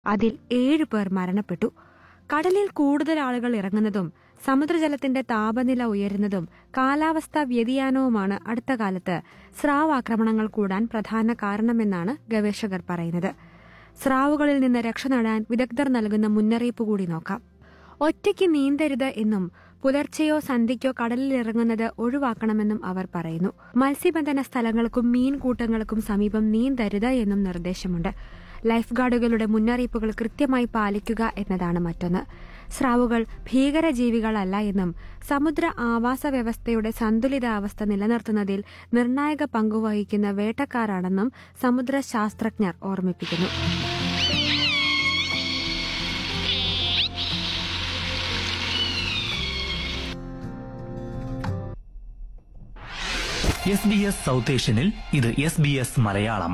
അതിൽ ഏഴു പേർ മരണപ്പെട്ടു കടലിൽ കൂടുതൽ ആളുകൾ ഇറങ്ങുന്നതും സമുദ്രജലത്തിന്റെ താപനില ഉയരുന്നതും കാലാവസ്ഥാ വ്യതിയാനവുമാണ് അടുത്ത കാലത്ത് സ്രാവാക്രമണങ്ങൾ കൂടാൻ പ്രധാന കാരണമെന്നാണ് ഗവേഷകർ പറയുന്നത് സ്രാവുകളിൽ നിന്ന് രക്ഷ നേടാൻ വിദഗ്ധർ നൽകുന്ന മുന്നറിയിപ്പ് കൂടി നോക്കാം ഒറ്റയ്ക്ക് നീന്തരുത് എന്നും പുലർച്ചെയോ സന്ധ്യയ്ക്കോ കടലിൽ ഇറങ്ങുന്നത് ഒഴിവാക്കണമെന്നും അവർ പറയുന്നു മത്സ്യബന്ധന സ്ഥലങ്ങൾക്കും മീൻകൂട്ടങ്ങൾക്കും സമീപം നീന്തരുത് എന്നും നിർദ്ദേശമുണ്ട് ലൈഫ് ഗാർഡുകളുടെ മുന്നറിയിപ്പുകൾ കൃത്യമായി പാലിക്കുക എന്നതാണ് മറ്റൊന്ന് സ്രാവുകൾ ഭീകരജീവികളല്ല എന്നും സമുദ്ര ആവാസ വ്യവസ്ഥയുടെ സന്തുലിതാവസ്ഥ നിലനിർത്തുന്നതിൽ നിർണായക പങ്കുവഹിക്കുന്ന വേട്ടക്കാരാണെന്നും സമുദ്ര ശാസ്ത്രജ്ഞർ ഓർമ്മിപ്പിക്കുന്നു എസ് ബി എസ് സൗത്ത് ഏഷ്യനിൽ ഇത് എസ് ബി എസ് മലയാളം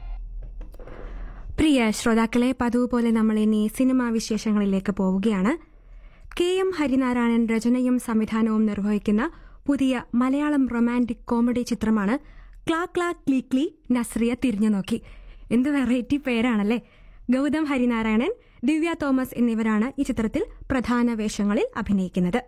പ്രിയ ശ്രോതാക്കളെ പതിവ് പോലെ നമ്മൾ ഇനി സിനിമാ വിശേഷങ്ങളിലേക്ക് പോവുകയാണ് കെ എം ഹരിനാരായണൻ രചനയും സംവിധാനവും നിർവഹിക്കുന്ന പുതിയ മലയാളം റൊമാന്റിക് കോമഡി ചിത്രമാണ് ക്ലാ ക്ലാ ക്ലീ ക്ലീ നസ്രിയ തിരിഞ്ഞു നോക്കി എന്ത് വെറൈറ്റി പേരാണല്ലേ ഗൗതം ഹരിനാരായണൻ ദിവ്യ തോമസ് എന്നിവരാണ് ഈ ചിത്രത്തിൽ പ്രധാന വേഷങ്ങളിൽ അഭിനയിക്കുന്നത്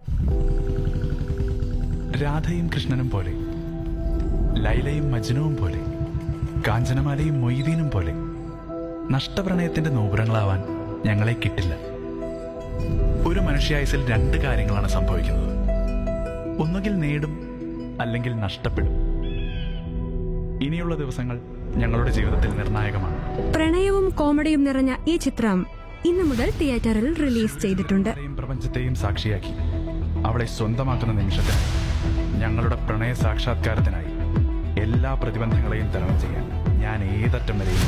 രാധയും കൃഷ്ണനും പോലെ ലൈലയും മജ്നുവും പോലെ കാഞ്ചനമാലയും മൊയ്തീനും പോലെ നഷ്ടപ്രണയത്തിന്റെ നോപുരങ്ങളാവാൻ ഞങ്ങളെ കിട്ടില്ല ഒരു മനുഷ്യായുസിൽ രണ്ട് കാര്യങ്ങളാണ് സംഭവിക്കുന്നത് ഒന്നുകിൽ നേടും അല്ലെങ്കിൽ നഷ്ടപ്പെടും ഇനിയുള്ള ദിവസങ്ങൾ ഞങ്ങളുടെ ജീവിതത്തിൽ നിർണായകമാണ് പ്രണയവും കോമഡിയും നിറഞ്ഞ ഈ ചിത്രം ഇന്നു മുതൽ തിയേറ്ററിൽ റിലീസ് ചെയ്തിട്ടുണ്ട് ഇത്രയും പ്രപഞ്ചത്തെയും സാക്ഷിയാക്കി അവളെ സ്വന്തമാക്കുന്ന നിമിഷത്തിൽ ഞങ്ങളുടെ പ്രണയ സാക്ഷാത്കാരത്തിനായി എല്ലാ പ്രതിബന്ധങ്ങളെയും തരണം ചെയ്യാൻ ഞാൻ ഏതറ്റം വരെയും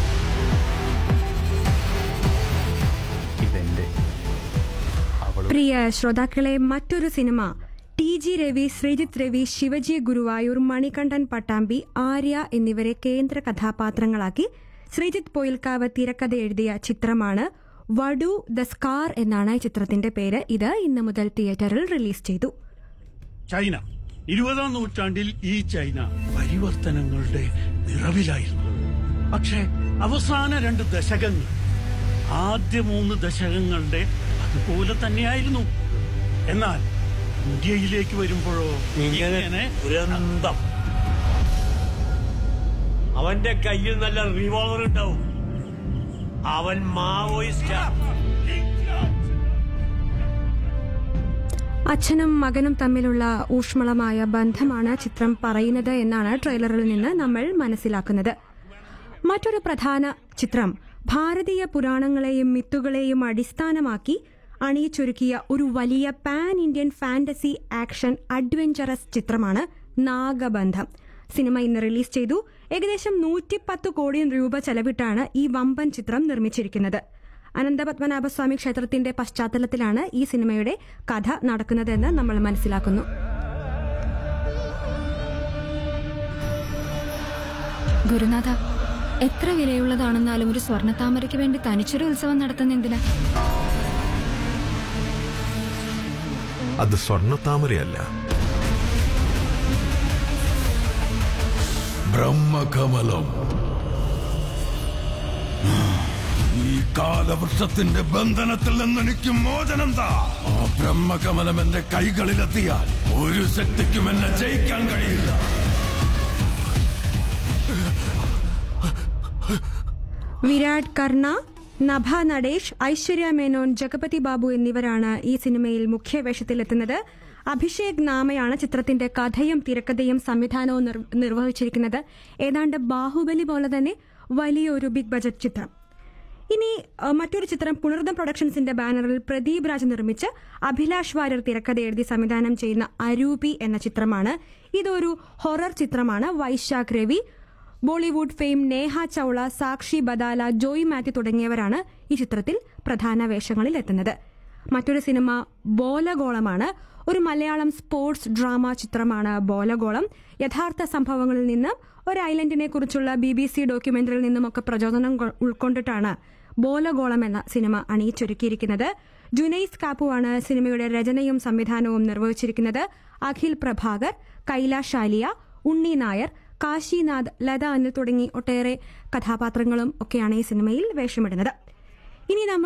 ഇതെന്റെ അവളുടെ പ്രിയ ശ്രോതാക്കളെ മറ്റൊരു cinema T G Ravi Sreejith Ravi Sivaji Guruvayur Manikandan Pattambi Arya എന്നിവരെ കേന്ദ്ര കഥാപാത്രങ്ങളാക്കി ശ്രീജിത്ത് പൊയിൽക്കാവ് തിരക്കഥ എഴുതിയ ചിത്രമാണ് വടു ദ സ്കാർ എന്നാണ് ഈ ചിത്രത്തിന്റെ പേര് ഇത് ഇന്ന് മുതൽ തിയേറ്ററിൽ റിലീസ് ചെയ്തു ചൈന ഇരുപതാം നൂറ്റാണ്ടിൽ ഈ ചൈന പരിവർത്തനങ്ങളുടെ നിറവിലായിരുന്നു പക്ഷേ അവസാന രണ്ട് ദശകങ്ങൾ ആദ്യ മൂന്ന് ദശകങ്ങളുടെ അതുപോലെ തന്നെയായിരുന്നു എന്നാൽ ഇന്ത്യയിലേക്ക് വരുമ്പോഴോ ഇങ്ങനെ ദുരന്തം അവന്റെ കയ്യിൽ നല്ല റിവോൾവർ ഉണ്ടാവും അവൻ മാവോയിസ്റ്റാ അച്ഛനും മകനും തമ്മിലുള്ള ഊഷ്മളമായ ബന്ധമാണ് ചിത്രം പറയുന്നത് എന്നാണ് ട്രെയിലറിൽ നിന്ന് നമ്മൾ മനസ്സിലാക്കുന്നത് മറ്റൊരു പ്രധാന ചിത്രം ഭാരതീയ പുരാണങ്ങളെയും മിത്തുകളെയും അടിസ്ഥാനമാക്കി അണിയിച്ചൊരുക്കിയ ഒരു വലിയ pan Indian fantasy action adventurous ചിത്രമാണ് നാഗബന്ധം സിനിമ ഇന്ന് റിലീസ് ചെയ്തു ഏകദേശം നൂറ്റിപ്പത്ത് കോടി രൂപ ചെലവിട്ടാണ് ഈ വമ്പൻ ചിത്രം നിർമ്മിച്ചിരിക്കുന്നത് അനന്തപത്മനാഭസ്വാമി ക്ഷേത്രത്തിന്റെ പശ്ചാത്തലത്തിലാണ് ഈ സിനിമയുടെ കഥ നടക്കുന്നതെന്ന് നമ്മൾ മനസ്സിലാക്കുന്നു ഗുരുനാഥ എത്ര വിലയുള്ളതാണെന്നാലും ഒരു സ്വർണ്ണത്താമരയ്ക്ക് വേണ്ടി തനിച്ചൊരു ഉത്സവം നടത്തുന്ന എന്തിനാ അത് സ്വർണത്താമരയല്ല ബ്രഹ്മകമലം ഈ കാലവൃക്ഷത്തിന്റെ ബന്ധനത്തിൽ നിന്ന് എനിക്ക് മോചനം താ ആ ബ്രഹ്മകമലം എന്റെ കൈകളിലെത്തിയാൽ ഒരു ശക്തിക്കും എന്നെ ജയിക്കാൻ കഴിയില്ല വിരാട് കർണ നഭ നടേഷ് ഐശ്വര്യ മേനോൻ ജഗപതി ബാബു എന്നിവരാണ് ഈ സിനിമയിൽ മുഖ്യവേഷത്തിലെത്തുന്നത് അഭിഷേക് നാമയാണ് ചിത്രത്തിന്റെ കഥയും തിരക്കഥയും സംവിധാനവും നിർ- നിർവഹിച്ചിരിക്കുന്നത് ഏതാണ്ട് ബാഹുബലി പോലെ തന്നെ വലിയൊരു ബിഗ് ബജറ്റ് ചിത്രം ഇനി അഹ്, മറ്റൊരു ചിത്രം പുണർദം പ്രൊഡക്ഷൻസിന്റെ ബാനറിൽ പ്രദീപ് രാജ് നിർമ്മിച്ച് അഭിലാഷ് വാര്യർ തിരക്കഥ എഴുതി സംവിധാനം ചെയ്യുന്ന അരൂപി എന്ന ചിത്രമാണ് ഇതൊരു ഹൊറർ ചിത്രമാണ് വൈശാഖ് രവി ബോളിവുഡ് ഫെയിം നേഹ ചൌള സാക്ഷി ബദാല ജോയ് മാത്യു തുടങ്ങിയവരാണ് ഈ ചിത്രത്തിൽ പ്രധാന വേഷങ്ങളിൽ എത്തുന്നത് മറ്റൊരു സിനിമ ബോലഗോളമാണ് ഒരു മലയാളം സ്പോർട്സ് ഡ്രാമ ചിത്രമാണ് ബോലഗോളം യഥാർത്ഥ സംഭവങ്ങളിൽ നിന്ന് ഒരു ഐലൻഡിനെ കുറിച്ചുള്ള ബി ബി സി ഡോക്യുമെന്ററിയിൽ നിന്നുമൊക്കെ പ്രചോദനം കൊ- ഉൾക്കൊണ്ടിട്ടാണ് ബോലഗോളം എന്ന സിനിമ അണിയിച്ചൊരുക്കിയിരിക്കുന്നത് ജുനൈസ് കാപ്പുവാണ് സിനിമയുടെ രചനയും സംവിധാനവും നിർവഹിച്ചിരിക്കുന്നത് അഖിൽ പ്രഭാകർ കൈലാഷ് ആലിയ ഉണ്ണി നായർ കാശിനാഥ് ലത അനിൽ തുടങ്ങി ഒട്ടേറെ കഥാപാത്രങ്ങളും ഒക്കെയാണ് ഈ സിനിമയിൽ വേഷമിടുന്നത് ഇനി നമ്മൾ